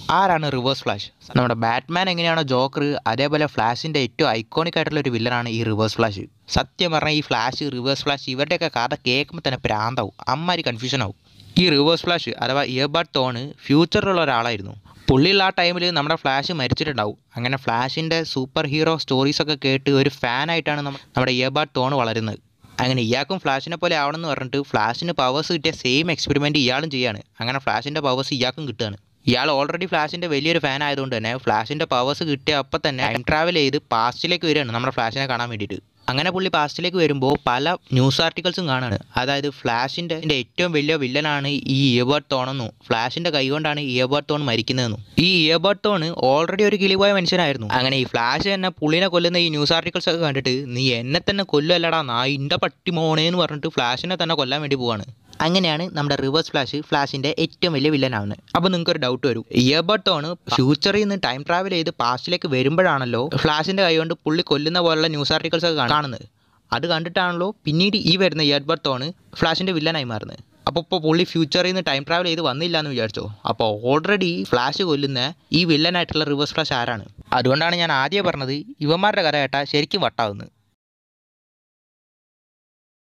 ആരാണ് reverse flash നമ്മുടെ Batman എങ്ങനെയാണോ ജോക്കർ അതേപോലെ ഫ്ലാഷിൻ്റെ ഏറ്റവും ഐക്കോണിക് ആയിട്ടുള്ള ഒരു വില്ലനാണ് ഈ റിവേഴ്സ് ഫ്ലാഷ് സത്യം പറഞ്ഞാൽ ഈ ഫ്ലാഷ് റിവേഴ്സ് ഫ്ലാഷ് ഇവരുടെയൊക്കെ കഥ കേൾക്കുമ്പോൾ തന്നെ പ്രാന്താവും അമ്മാരി കൺഫ്യൂഷൻ ആവും ഈ റിവേഴ്സ് ഫ്ലാഷ് അഥവാ ഇയർബഡ് തോണ് ഫ്യൂച്ചറിലുള്ള ഒരാളായിരുന്നു പുള്ളിയുള്ള ആ ടൈമിൽ നമ്മുടെ ഫ്ലാഷ് മരിച്ചിട്ടുണ്ടാവും അങ്ങനെ ഫ്ലാഷിൻ്റെ സൂപ്പർ ഹീറോ സ്റ്റോറീസൊക്കെ കേട്ട് ഒരു ഫാനായിട്ടാണ് നമ്മ- നമ്മുടെ ഇയർബഡ് തോണ് വളരുന്നത് അങ്ങനെ ഇയാൾക്കും ഫ്ലാഷിനെ പോലെ ആവണമെന്ന് പറഞ്ഞിട്ട് ഫ്ലാഷിന് പവേഴ്സ് കിട്ടിയ സെയിം എക്സ്പെരിമെൻറ്റ് ഇയാളും ചെയ്യാണ് അങ്ങനെ ഫ്ലാഷിൻ്റെ പവേഴ്സ് ഇയാൾക്കും കിട്ടുകയാണ് ഇയാൾ ഓൾറെഡി ഫ്ലാഷിൻ്റെ വലിയൊരു ഫാൻ ആയതുകൊണ്ട് തന്നെ ഫ്ലാഷിൻ്റെ പവേഴ്സ് കിട്ടിയ അപ്പം തന്നെ ടൈം ട്രാവൽ ചെയ്ത് പാസ്റ്റിലേക്ക് വരികയാണ് നമ്മുടെ ഫ്ലാഷിനെ കാണാൻ വേണ്ടിയിട്ട് അങ്ങനെ പുള്ളി പാസ്റ്റിലേക്ക് വരുമ്പോൾ പല ന്യൂസ് ആർട്ടിക്കിൾസും കാണാണ് അതായത് ഫ്ലാഷിൻ്റെ ഏറ്റവും വലിയ വില്ലനാണ് ഈ ഇയർബഡ് തോണെന്നും ഫ്ലാഷിൻ്റെ കൈ കൊണ്ടാണ് ഇയർബഡ് തോൺ മരിക്കുന്നതെന്നും ഈ ഇയർബഡ് തോൺ ഓൾറെഡി ഒരു കിളിപോയ മനുഷ്യനായിരുന്നു അങ്ങനെ ഈ ഫ്ലാഷ് തന്നെ പുള്ളിനെ കൊല്ലുന്ന ഈ ന്യൂസ് ആർട്ടിക്കിൾസ് ഒക്കെ കണ്ടിട്ട് നീ എന്നെ തന്നെ കൊല്ലല്ലടാ നായിൻ്റെ പട്ടി മോണേന്ന് പറഞ്ഞിട്ട് ഫ്ലാഷിനെ തന്നെ കൊല്ലാൻ വേണ്ടി പോവാണ് അങ്ങനെയാണ് നമ്മുടെ റിവേഴ്സ് ഫ്ലാഷ് ഫ്ലാഷിന്റെ ഏറ്റവും വലിയ വില്ലനാവുന്നത് അപ്പോൾ നിങ്ങൾക്ക് ഒരു ഡൗട്ട് വരും ഇയർബഡ് ടോണ് ഫ്യൂച്ചറിൽ നിന്ന് ടൈം ട്രാവൽ ചെയ്ത് പാസ്റ്റിലേക്ക് വരുമ്പോഴാണല്ലോ ഫ്ലാഷിന്റെ കൈ കൊണ്ട് പുള്ളി കൊല്ലുന്ന പോലുള്ള ന്യൂസ് ആർട്ടിക്കിൾസ് ഒക്കെ കാണുന്നത് അത് കണ്ടിട്ടാണല്ലോ പിന്നീട് ഈ വരുന്ന ഇയർബഡ് ടോണ് ഫ്ലാഷിന്റെ വില്ലനായി മാറുന്നത് അപ്പോൾ ഇപ്പോൾ പുള്ളി ഫ്യൂച്ചറിൽ നിന്ന് ടൈം ട്രാവൽ ചെയ്ത് വന്നില്ല എന്ന് വിചാരിച്ചോ അപ്പോൾ ഓൾറെഡി ഫ്ലാഷ് കൊല്ലുന്ന ഈ വില്ലനായിട്ടുള്ള റിവേഴ്സ് ഫ്ലാഷ് ആരാണ് അതുകൊണ്ടാണ് ഞാൻ ആദ്യം പറഞ്ഞത് ഇവന്മാരുടെ കഥ കേട്ടാൽ ശരിക്കും വട്ടാവുന്നത്